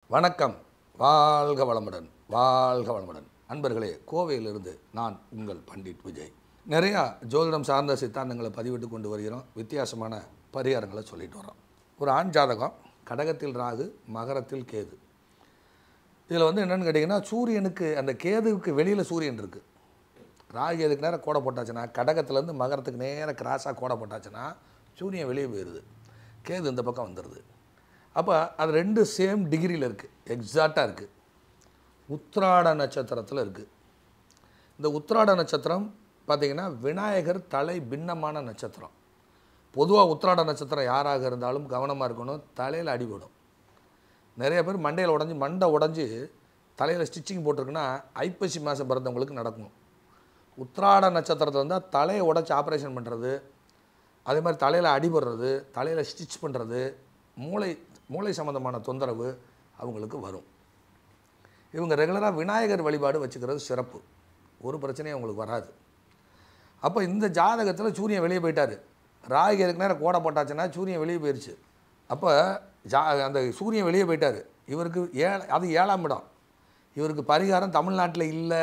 வணக்கம் வாழ்க வளமுடன் வாழ்க வளமுடன் அன்பர்களே கோவையிலிருந்து நான் உங்கள் பண்டிட் விஜய் நிறையா ஜோதிடம் சார்ந்த சித்தாந்தங்களை பதிவிட்டு கொண்டு வருகிறோம் வித்தியாசமான பரிகாரங்களை சொல்லிட்டு வரோம் ஒரு ஆண் ஜாதகம் கடகத்தில் ராகு மகரத்தில் கேது இதில் வந்து என்னென்னு கேட்டிங்கன்னா சூரியனுக்கு அந்த கேதுவுக்கு வெளியில் சூரியன் இருக்குது ராகு எதுக்கு நேரம் கோடை போட்டாச்சுன்னா கடகத்துலேருந்து மகரத்துக்கு நேராக கிராஸாக கோடை போட்டாச்சுன்னா சூரியன் வெளியே போயிடுது கேது இந்த பக்கம் வந்துடுது அப்போ அது ரெண்டு சேம் டிகிரியில் இருக்குது எக்ஸாக்டாக இருக்குது உத்திராட நட்சத்திரத்தில் இருக்குது இந்த உத்திராட நட்சத்திரம் பார்த்திங்கன்னா விநாயகர் தலை பின்னமான நட்சத்திரம் பொதுவாக உத்திராட நட்சத்திரம் யாராக இருந்தாலும் கவனமாக இருக்கணும் தலையில் அடிபடும் நிறைய பேர் மண்டையில் உடஞ்சி மண்டை உடஞ்சி தலையில் ஸ்டிச்சிங் போட்டிருக்குன்னா ஐப்பசி மாதம் பிறந்தவங்களுக்கு நடக்கும் உத்திராட நட்சத்திரத்தில் இருந்தால் தலையை உடச்சி ஆப்ரேஷன் பண்ணுறது அதே மாதிரி தலையில் அடிபடுறது தலையில் ஸ்டிச் பண்ணுறது மூளை மூளை சம்மந்தமான தொந்தரவு அவங்களுக்கு வரும் இவங்க ரெகுலராக விநாயகர் வழிபாடு வச்சுக்கிறது சிறப்பு ஒரு பிரச்சனையும் அவங்களுக்கு வராது அப்போ இந்த ஜாதகத்தில் சூரியன் வெளியே போயிட்டார் ராகு எதுக்கு நேரம் கோடை போட்டாச்சுன்னா சூரியன் வெளியே போயிடுச்சு அப்போ ஜா அந்த சூரியன் வெளியே போயிட்டார் இவருக்கு ஏழ அது ஏழாம் இடம் இவருக்கு பரிகாரம் தமிழ்நாட்டில் இல்லை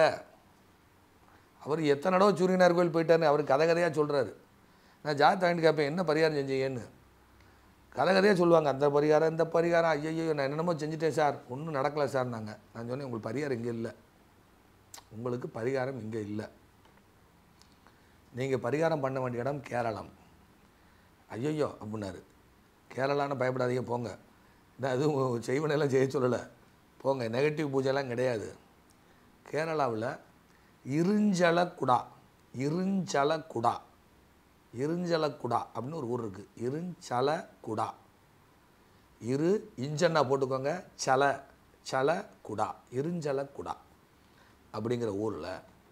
அவர் எத்தனை தடவை சூரியனார் கோயில் போயிட்டாருன்னு அவர் கதை கதையாக சொல்கிறாரு நான் ஜாதகத்தை வாங்கிட்டு கேட்பேன் என்ன பரிகாரம் செஞ்சீங்கன்னு கதை கதையாக சொல்லுவாங்க அந்த பரிகாரம் இந்த பரிகாரம் ஐயோ நான் என்னென்னமோ செஞ்சுட்டேன் சார் ஒன்றும் நடக்கலை சார் நாங்கள் நான் சொன்னேன் உங்களுக்கு பரிகாரம் இங்கே இல்லை உங்களுக்கு பரிகாரம் இங்கே இல்லை நீங்கள் பரிகாரம் பண்ண வேண்டிய இடம் கேரளம் ஐயோ அப்படின்னாரு கேரளான்னு பயப்படாதீங்க போங்க நான் எதுவும் செய்வனெல்லாம் செய்ய சொல்லலை போங்க நெகட்டிவ் பூஜைலாம் கிடையாது கேரளாவில் இருஞ்சலக்குடா இருஞ்சலக்குடா இருஞ்சலக்குடா அப்படின்னு ஒரு ஊர் இருக்குது இருஞ்சலக்குடா இரு இஞ்சன்னா போட்டுக்கோங்க சல சல குடா இருஞ்சலக்குடா அப்படிங்கிற ஊரில்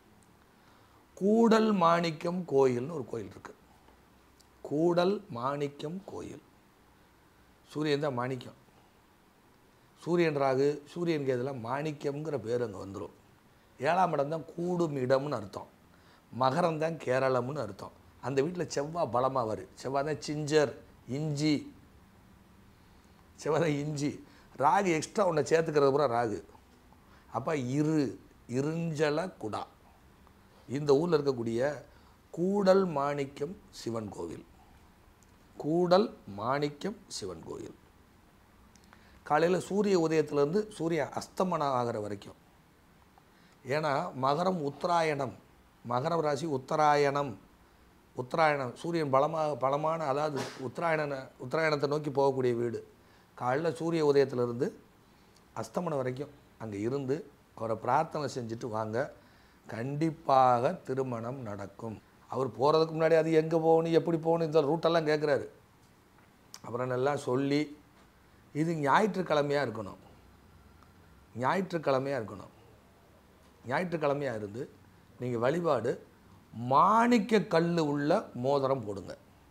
கூடல் மாணிக்கம் கோயில்னு ஒரு கோயில் இருக்குது கூடல் மாணிக்கம் கோயில் சூரியன் தான் மாணிக்கம் சூரியன் ராகு சூரியன் கேதில் மாணிக்கம்ங்கிற பேர் அங்கே வந்துடும் ஏழாம் இடம் தான் கூடும் இடம்னு அர்த்தம் மகரம் தான் கேரளம்னு அர்த்தம் அந்த வீட்டில் செவ்வாய் பலமாக வரும் செவ்வாய் தான் சிஞ்சர் இஞ்சி செவ்வாய் தான் இஞ்சி ராகு எக்ஸ்ட்ரா ஒன்றை சேர்த்துக்கிறது பூரா ராகு அப்போ இரு இருஞ்சல குடா இந்த ஊரில் இருக்கக்கூடிய கூடல் மாணிக்கம் சிவன் கோவில் கூடல் மாணிக்கம் சிவன் கோயில் காலையில் சூரிய உதயத்திலேருந்து சூரியன் அஸ்தமனம் ஆகிற வரைக்கும் ஏன்னா மகரம் உத்தராயணம் மகர ராசி உத்தராயணம் உத்தராயணம் சூரியன் பலமாக பலமான அதாவது உத்தராயண உத்தராயணத்தை நோக்கி போகக்கூடிய வீடு காலைல சூரிய உதயத்திலிருந்து அஸ்தமனம் வரைக்கும் அங்கே இருந்து அவரை பிரார்த்தனை செஞ்சுட்டு வாங்க கண்டிப்பாக திருமணம் நடக்கும் அவர் போகிறதுக்கு முன்னாடி அது எங்கே போகணும் எப்படி போகணும் இந்த ரூட்டெல்லாம் கேட்குறாரு அப்புறம் எல்லாம் சொல்லி இது ஞாயிற்றுக்கிழமையாக இருக்கணும் ஞாயிற்றுக்கிழமையாக இருக்கணும் ஞாயிற்றுக்கிழமையாக இருந்து நீங்கள் வழிபாடு மாணிக்க கல் உள்ள மோதிரம் போடுங்க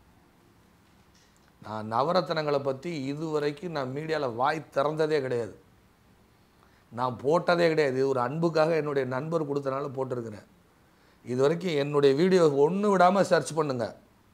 நான் நவரத்தனங்களை பற்றி இதுவரைக்கும் நான் மீடியாவில் வாய் திறந்ததே கிடையாது நான் போட்டதே கிடையாது இது ஒரு அன்புக்காக என்னுடைய நண்பர் கொடுத்தனால போட்டிருக்கிறேன் இது வரைக்கும் என்னுடைய வீடியோ ஒன்று விடாமல் சர்ச் பண்ணுங்க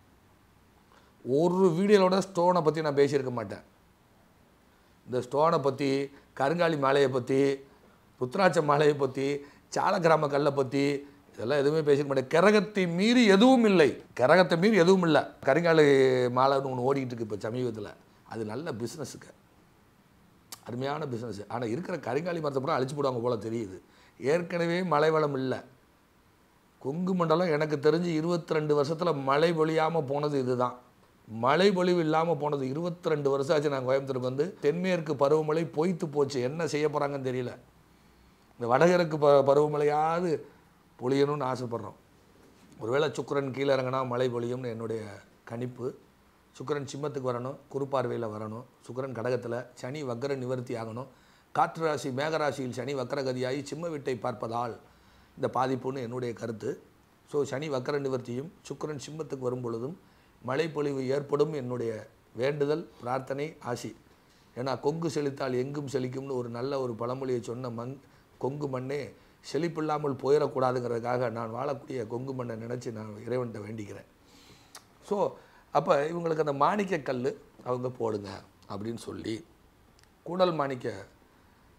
ஒரு வீடியோவோட ஸ்டோனை பற்றி நான் பேசியிருக்க மாட்டேன் இந்த ஸ்டோனை பற்றி கருங்காலி மாலையை பற்றி ருத்ராட்ச மாலையை பற்றி சாலக்கிராம கல்லை பற்றி இதெல்லாம் எதுவுமே பேசிக்க மாட்டேன் கிரகத்தை மீறி எதுவும் இல்லை கிரகத்தை மீறி எதுவும் இல்லை கருங்காலி மாலைன்னு ஒன்று ஓடிக்கிட்டு இருக்கு இப்போ சமீபத்தில் அது நல்ல பிஸ்னஸுக்கு அருமையான பிஸ்னஸ் ஆனால் இருக்கிற கருங்காலி மரத்தை பூரா அழிச்சு போடுவாங்க போல் தெரியுது ஏற்கனவே மழை வளம் இல்லை கொங்கு மண்டலம் எனக்கு தெரிஞ்சு இருபத்தி ரெண்டு வருஷத்தில் மழை பொழியாமல் போனது இதுதான் மழை பொழிவு இல்லாமல் போனது இருபத்தி ரெண்டு வருஷம் ஆச்சு நான் கோயம்புத்தூருக்கு வந்து தென்மேற்கு பருவமழை பொய்த்து போச்சு என்ன செய்ய போகிறாங்கன்னு தெரியல இந்த வடகிழக்கு ப பருவமழையாவது பொழியணும்னு ஆசைப்பட்றோம் ஒருவேளை சுக்கரன் கீழே இறங்கினா மழை பொழியும்னு என்னுடைய கணிப்பு சுக்கரன் சிம்மத்துக்கு வரணும் குறுப்பார்வையில் வரணும் சுக்கரன் கடகத்தில் சனி வக்கர நிவர்த்தி ஆகணும் காற்று ராசி மேகராசியில் சனி வக்கரகதியாகி சிம்ம வீட்டை பார்ப்பதால் இந்த பாதிப்புன்னு என்னுடைய கருத்து ஸோ சனி வக்கர நிவர்த்தியும் சுக்கரன் சிம்மத்துக்கு வரும் பொழுதும் மழைப்பொழிவு ஏற்படும் என்னுடைய வேண்டுதல் பிரார்த்தனை ஆசி ஏன்னா கொங்கு செழித்தால் எங்கும் செழிக்கும்னு ஒரு நல்ல ஒரு பழமொழியை சொன்ன மண் கொங்கு மண்ணே செழிப்பில்லாமல் போயிடக்கூடாதுங்கிறதுக்காக நான் வாழக்கூடிய கொங்கு மண்ணை நினச்சி நான் இறைவன்கிட்ட வேண்டிக்கிறேன் ஸோ அப்போ இவங்களுக்கு அந்த மாணிக்க கல் அவங்க போடுங்க அப்படின்னு சொல்லி கூடல் மாணிக்க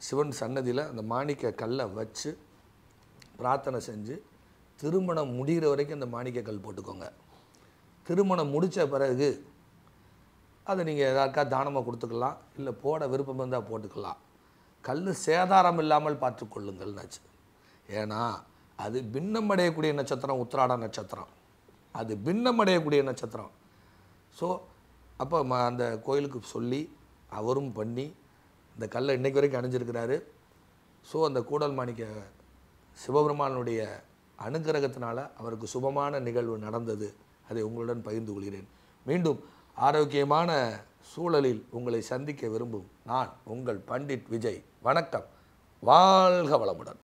சிவன் சன்னதியில் அந்த மாணிக்க கல்லை வச்சு பிரார்த்தனை செஞ்சு திருமணம் முடிகிற வரைக்கும் அந்த மாணிக்க கல் போட்டுக்கோங்க திருமணம் முடித்த பிறகு அதை நீங்கள் எதாக்கா தானமாக கொடுத்துக்கலாம் இல்லை போட விருப்பம் இருந்தால் போட்டுக்கலாம் கல் சேதாரம் இல்லாமல் பார்த்துக்கொள்ளுங்கள்னாச்சு ஏன்னா அது பின்னம் அடையக்கூடிய நட்சத்திரம் உத்திராட நட்சத்திரம் அது பின்னம் அடையக்கூடிய நட்சத்திரம் ஸோ அப்போ ம அந்த கோயிலுக்கு சொல்லி அவரும் பண்ணி இந்த கல்லை இன்னைக்கு வரைக்கும் அணிஞ்சிருக்கிறாரு ஸோ அந்த கூடல் மாணிக்க சிவபெருமானுடைய அனுகிரகத்தினால அவருக்கு சுபமான நிகழ்வு நடந்தது அதை உங்களுடன் பகிர்ந்து கொள்கிறேன் மீண்டும் ஆரோக்கியமான சூழலில் உங்களை சந்திக்க விரும்பும் நான் உங்கள் பண்டிட் விஜய் வணக்கம் வாழ்க வளமுடன்